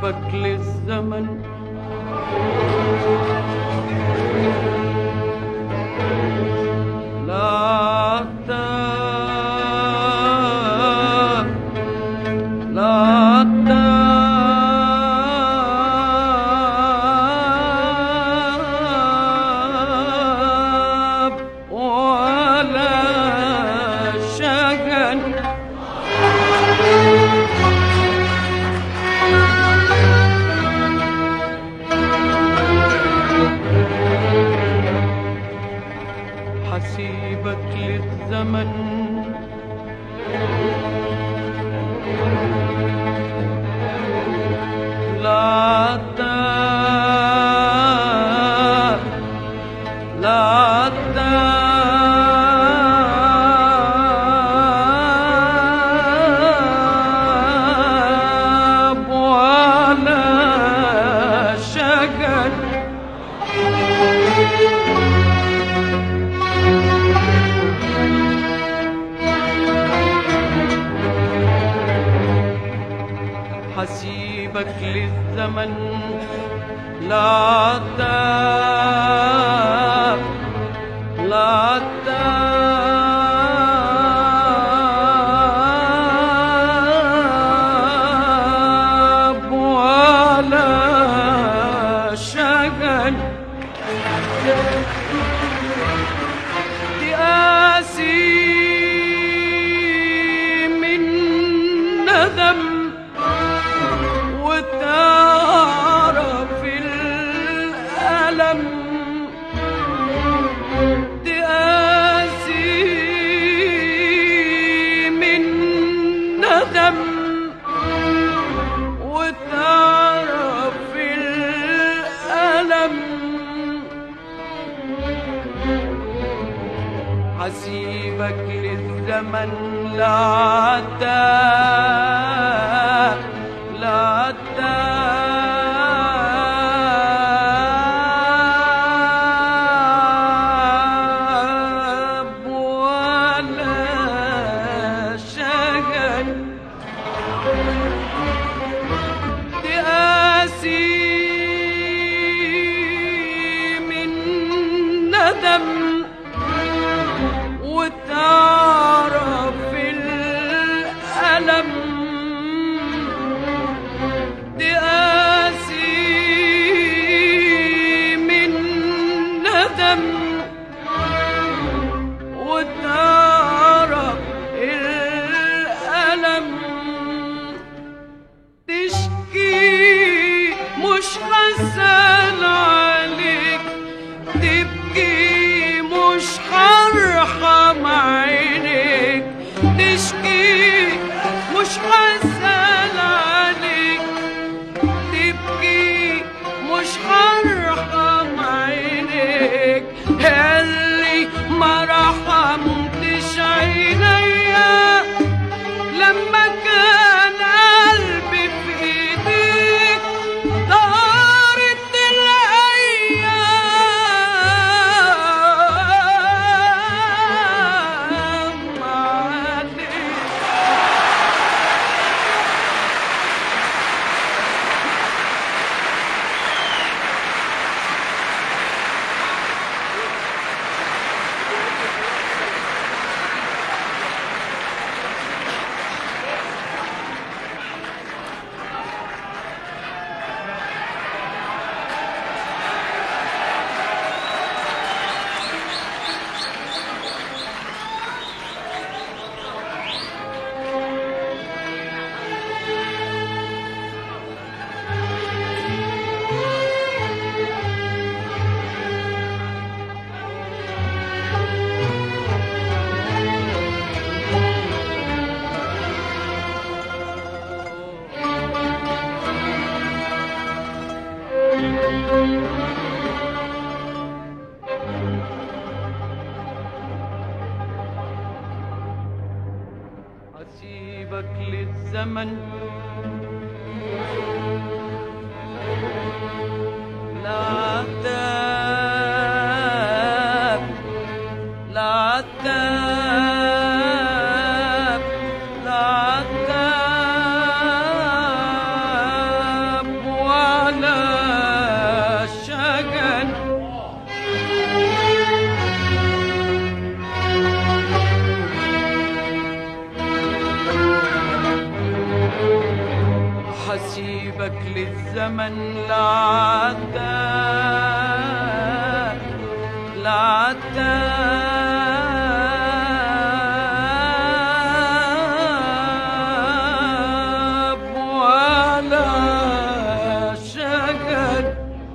حسيبك للزمن لا تاب لا تاب ولا شجن حسيبك للزمن لا تاب لا تاب ولا شجن حسيبك للزمن لا تاب لا تاب ولا شغل تقاسي من ندم وتعرف الألم تقاسي من ندم وتعرف الألم حسيبك للزمن لا تاب لا تاب ولا شغل تقاسي من ندم وتعرف الألم تقاسي من ندم وتعرف الألم تشكي مش حسن عليك تبكي مش هرحم عينيك تشكي مش حسن عليك تبكي مش هرحم عينيك اللي ما رحمتش عينيا لما كان قلبي في ايديك طارت الايام عليك أسيبك للزمن لا تاب لا تاب لا تاب هسيبك للزمن لعداك لعتاب ولا شجر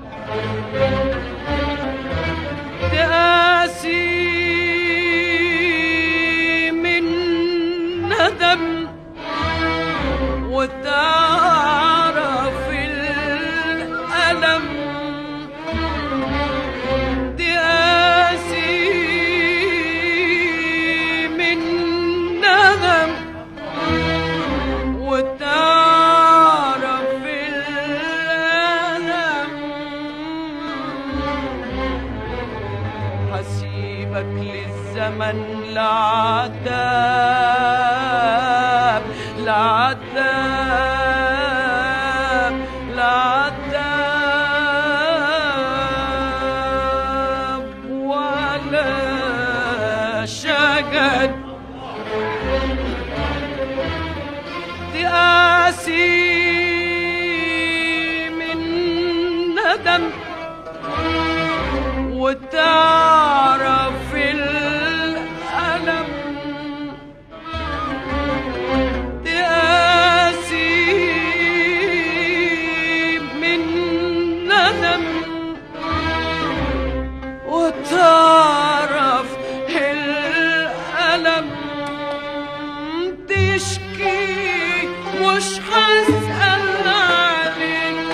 تأسي من ندم وتعرف الألم تأسي من ندم وتعرف الألم هسيبك للزمن لعذاب لعذاب لعذاب ولا شجد تقاسي من ندم وتعرف الألم تقاسي من ندم وتعرف الألم تشكي مش هسأل عليك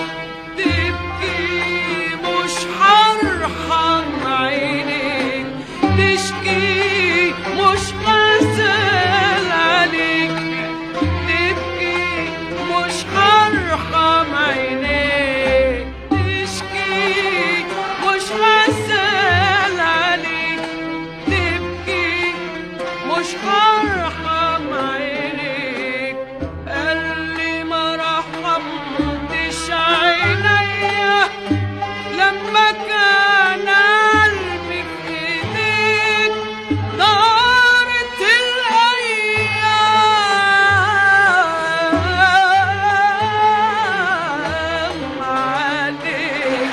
تبكي مش هرحم عينيك تشكي مش هسأل عليك تبكي مش هرحم عينيك تشكي مش هسأل عليك تبكي مش هرحم عينيك اللي ما رحمتش عينيا لما كان قلبي في ايديك دارت الايام عليك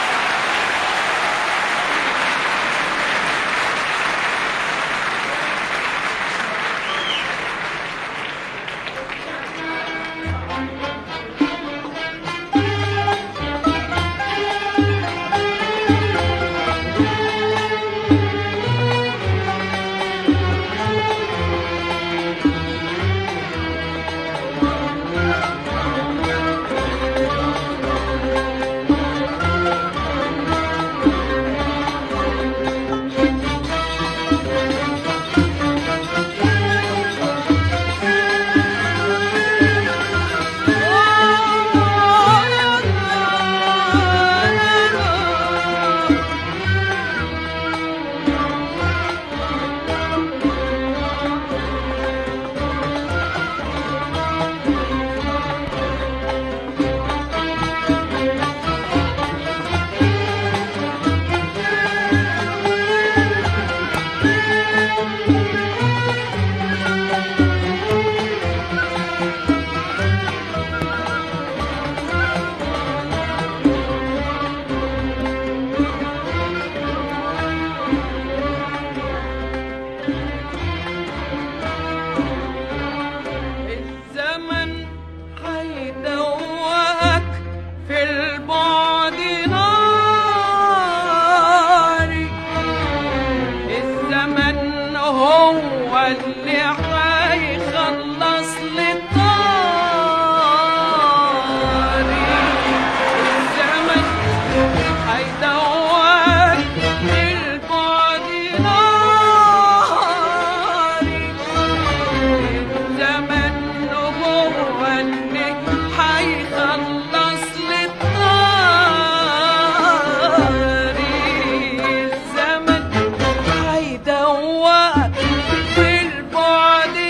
الزمن هيدوقك في البعد ناري الزمن هو اللي هيخلص لي طاري الزمن هيدوقك في البعد ناري الزمن هو اللي حيخلص لي طاري الزمن حيدوقك في البعد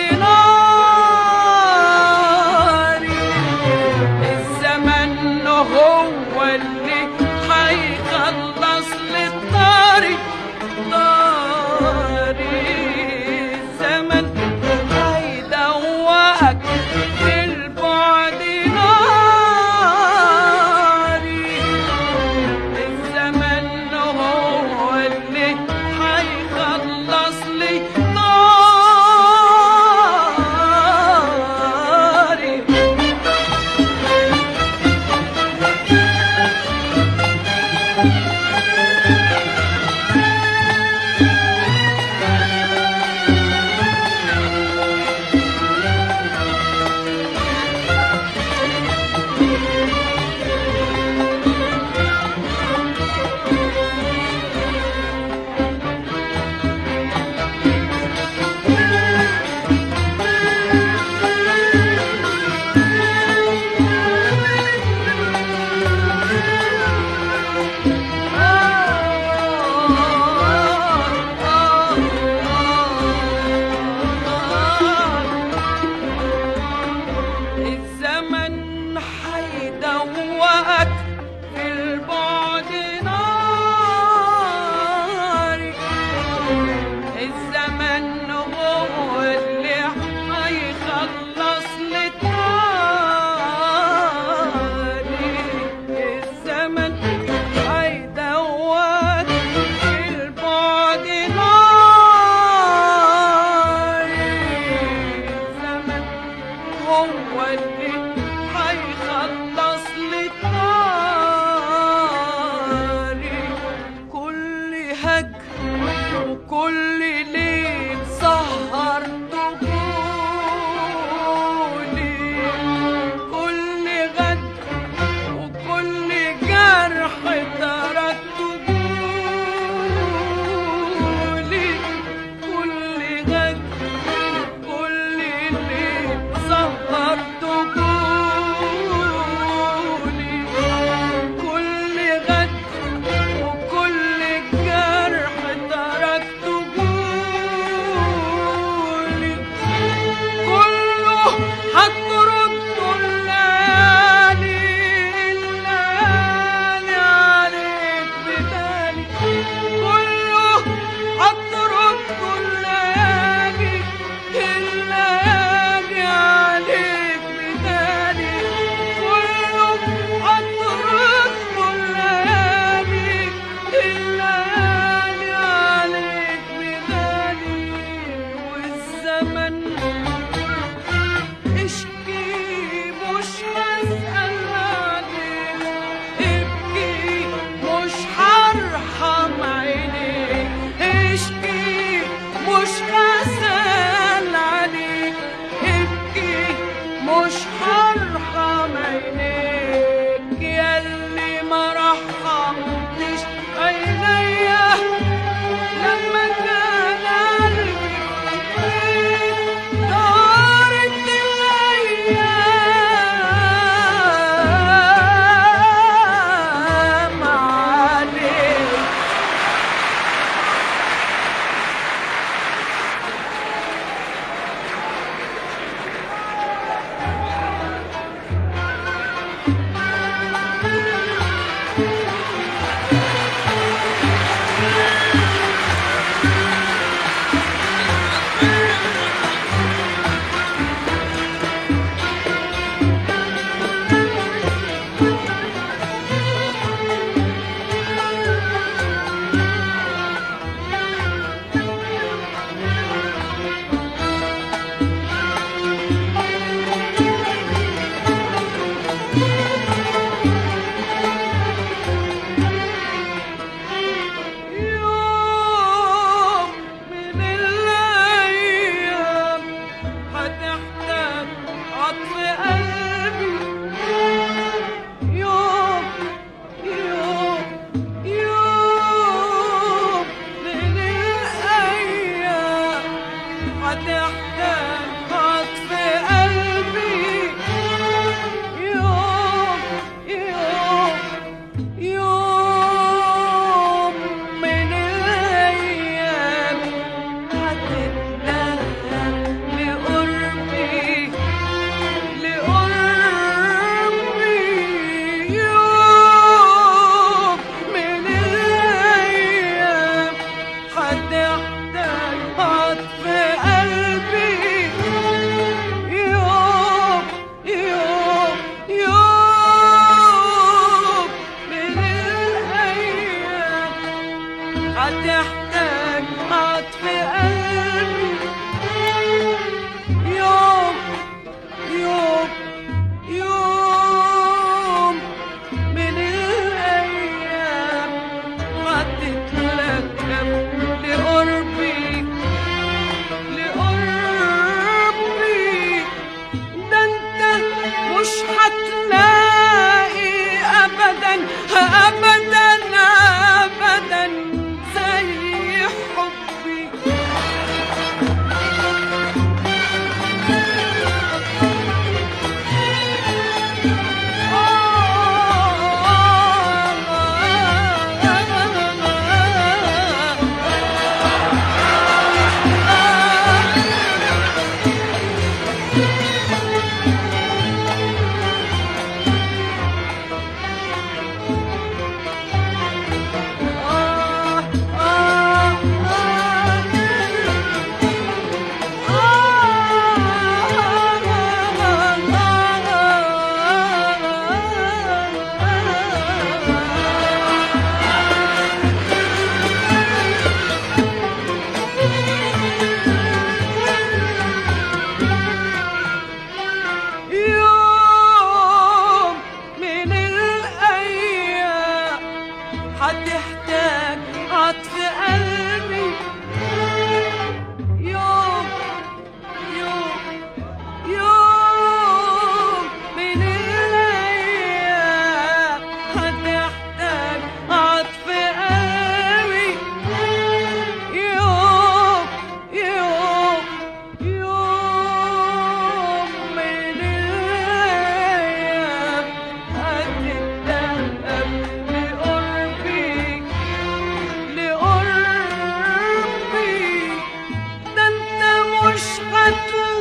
هو اللي هيخلص لي طاري كل هجر وكل ليل سهرتهولي كل غدر وكل جرح تركتهولي كل غدر كل ليل سهرتهولي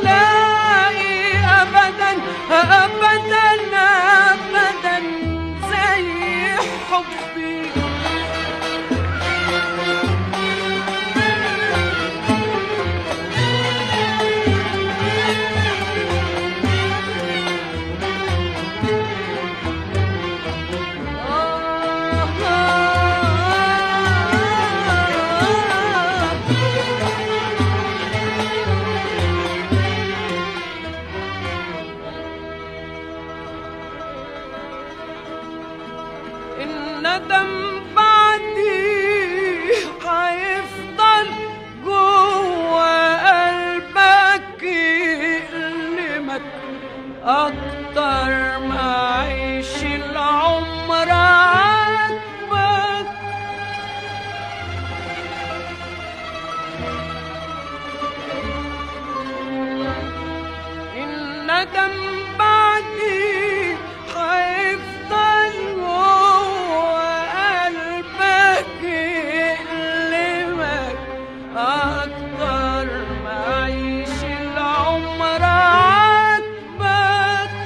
هلاقي ابدا ابدا ابدا زي حبي الندم بعدي هيفضل جوا قلبك يألمك أكتر ما عيش العمر عاتبك الندم بعدي هيفضل جوا قلبك يألمك أكتر ما عيش العمر عاتبك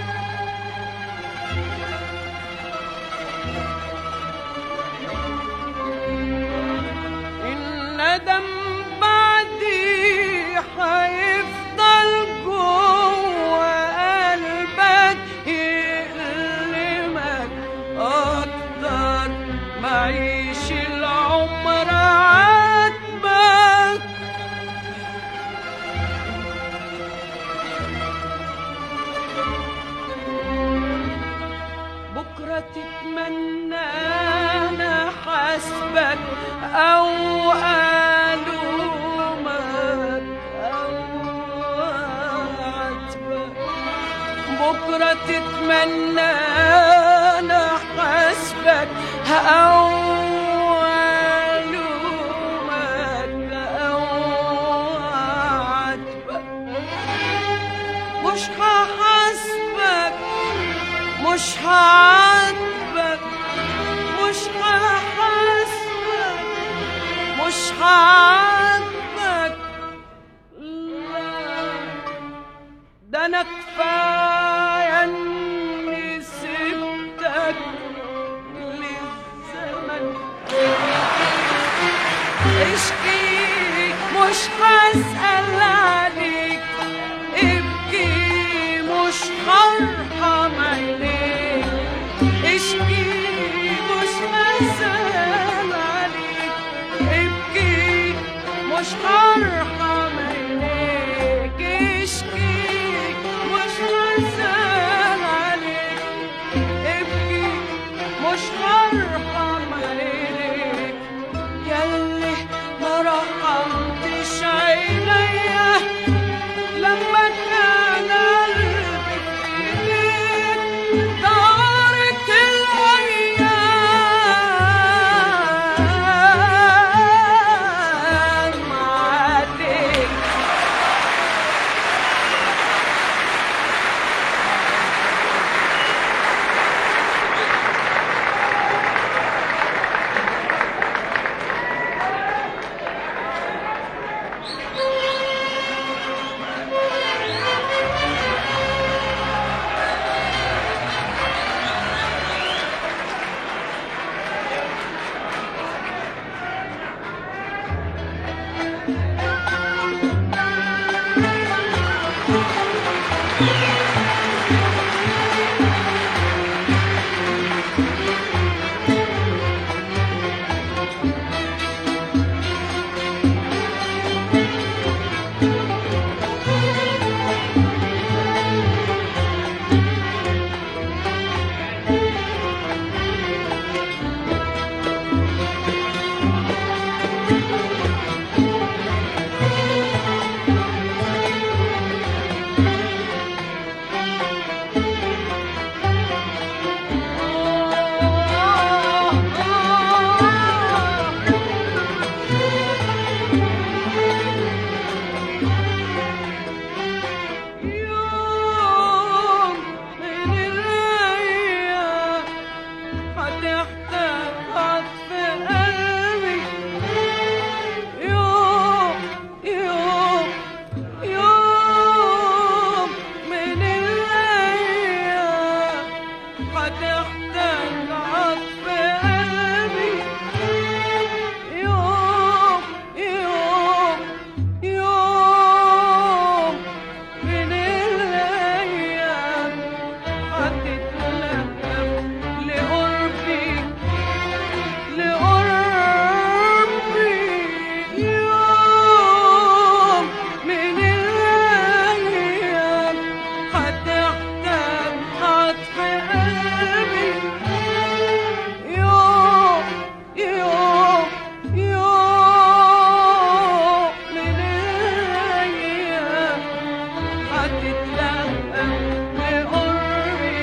الندم بعدي هيفضل جوا قلبك يألمك أكتر ما عيش العمر عاتبك بكرة تتمنى أنا حسبك أو ألومك أو أعاتبك بكرة تتمنى أنا حسبك أو ألومك أو أعاتبك مش هحاسبك مش هعاتبك مش هحاسبك مش هعاتبك لا ده انا كفايه اني سبتك للزمن اشكي مش هسأل عليك ابكي مش هرحم عينيك اشكي مش هسأل عليك ابكي مش هرحم عينيك اشكي مش هسأل عليك ابكي مش هرحم عينيك ياللي ما رحمتش عينك هتتلهى لقربي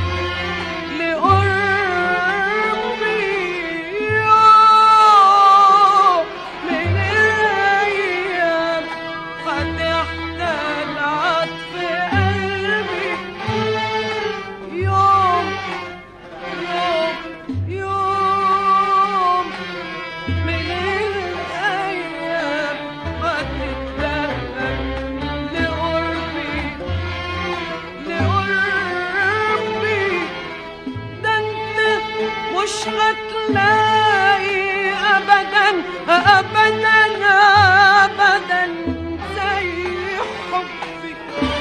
لقربي يوم من الأيام هتحتاج عطف قلبي يوم يوم يوم من الأيام هتتلهى لقربي لقربي ده انت مش هتلاقي ابدا ابدا ابدا زي حبي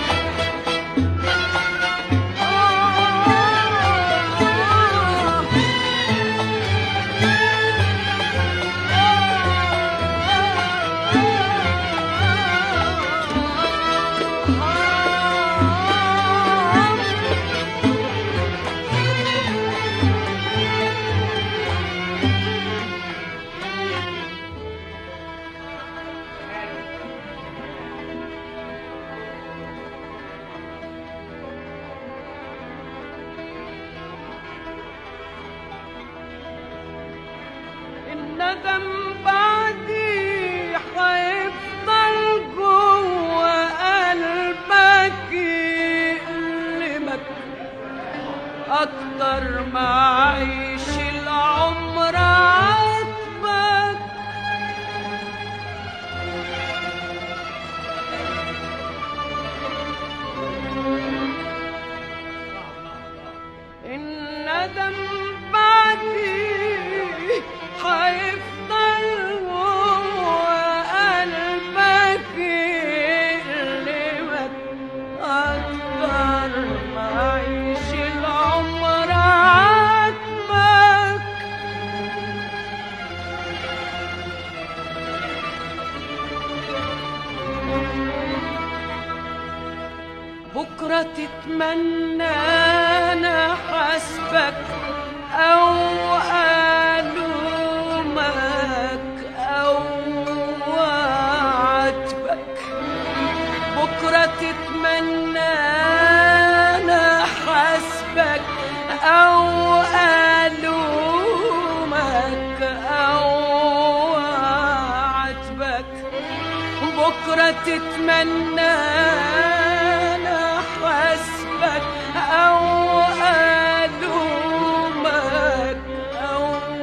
آه الندم بعدي حيفضل جوه قلبك يألمك أكتر ما عيش العمر عاتبك الندم بعدي حيفضل جوه قلبك يألمك أكتر ما عيش العمر عاتبك بكرة تتمنى أنا حسبك أو ألومك أو أعاتبك بكرة تتمنى أنا حسبك أو ألومك أو أعاتبك بكرة تتمنى أنا حسبك أو ألومك أو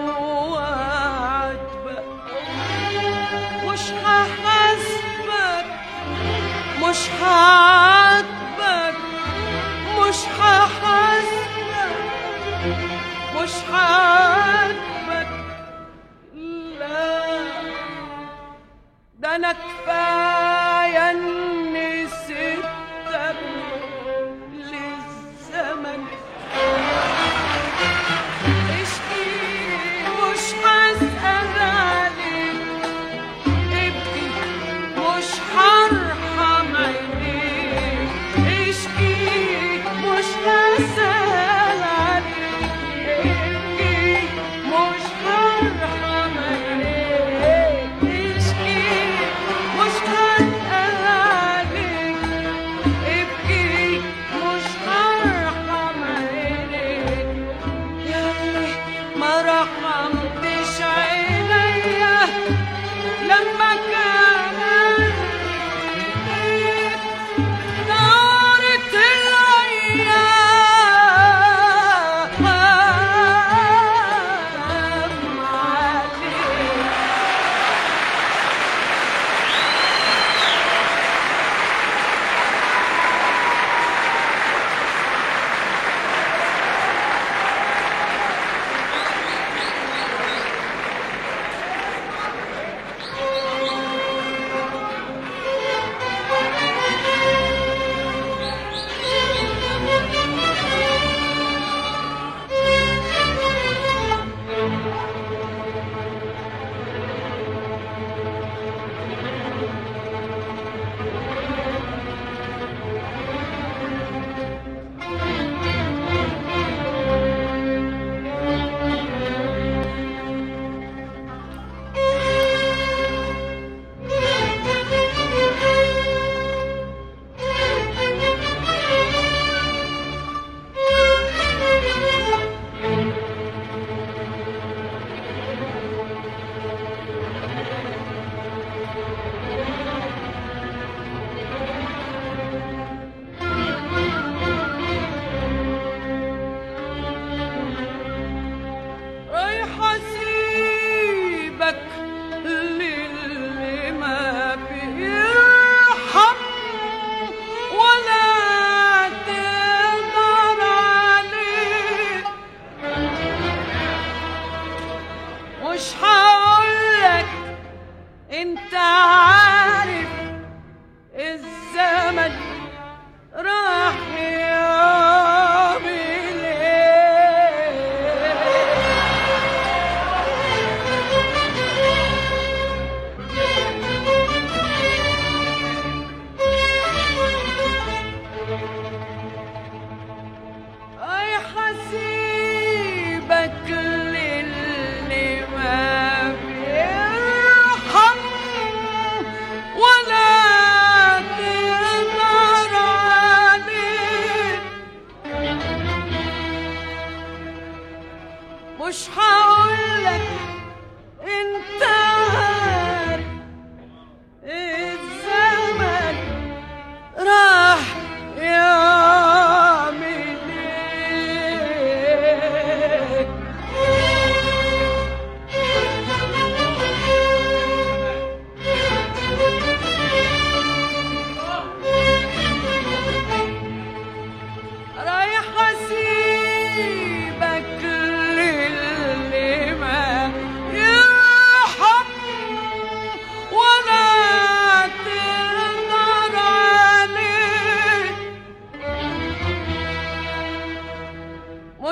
أعاتبك مش هحاسبك مش هعاتبك مش هحاسبك مش هعاتبك لا ده انا كفايه اني سبت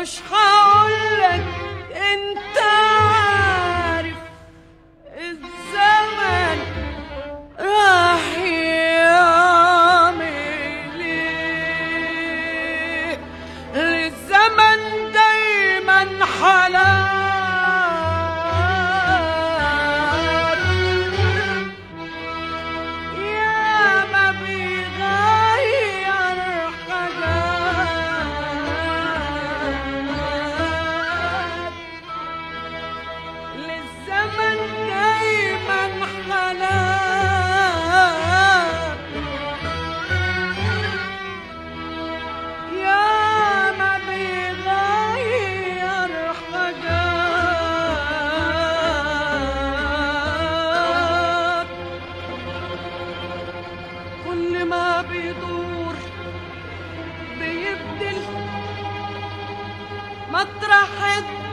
مش هقولك انت عارف الزمن راح يعمل ايه الزمن دايما حالات يا ما بيغير حاجات للزمن دايما حالات يا ما بيغير حاجات كل ما بيدور بيبدل مطرح